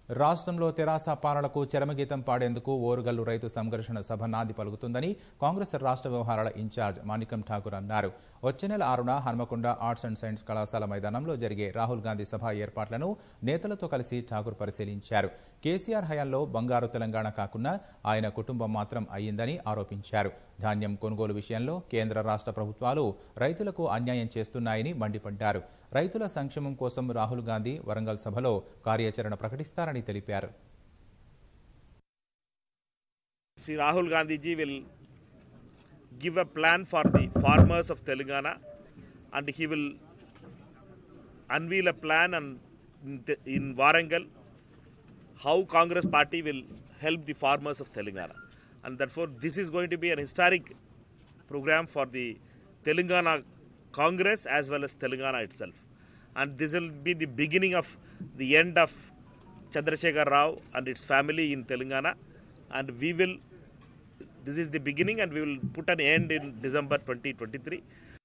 రాష్ట్రంలో తెరాస పాలనకు చరమగీతం పాడేందుకు ఓరుగల్లు రైతు సంఘర్షణ సభ నాంది పలుకుతుందని కాంగ్రెస్ రాష్ట్ర వ్యవహారాల ఇన్ఛార్జ్ మాణికం ఠాకూర్ అన్నారు వచ్చే నెల ఆరున హన్మకొండ ఆర్ట్స్ అండ్ సైన్స్ కళాశాల మైదానంలో జరిగే రాహుల్ గాంధీ సభ ఏర్పాట్లను నేతలతో కలిసి ఠాకూర్ పరిశీలించారు కేసీఆర్ హయాంలో బంగారు తెలంగాణ కాకుండా ఆయన కుటుంబం మాత్రం అయ్యిందని ఆరోపించారు ధాన్యం కొనుగోలు విషయంలో కేంద్ర రాష్ట్ర ప్రభుత్వాలు రైతులకు అన్యాయం చేస్తున్నాయని మండిపడ్డారు రైతుల సంక్షేమం కోసం రాహుల్ గాంధీ వరంగల్ సభలో కార్యాచరణ ప్రకటిస్తారని తెలిపారు Sri Rahul Gandhi ji will give a plan for the farmers of Telangana and he will unveil a plan and in, Te- in Warangal how Congress party will help the farmers of Telangana. And therefore this is going to be an historic program for the Telangana Congress as well as Telangana itself. And this will be the beginning of the end of Chandrasekhar Rao and its family in Telangana. And we will, this is the beginning, and we will put an end in December 2023.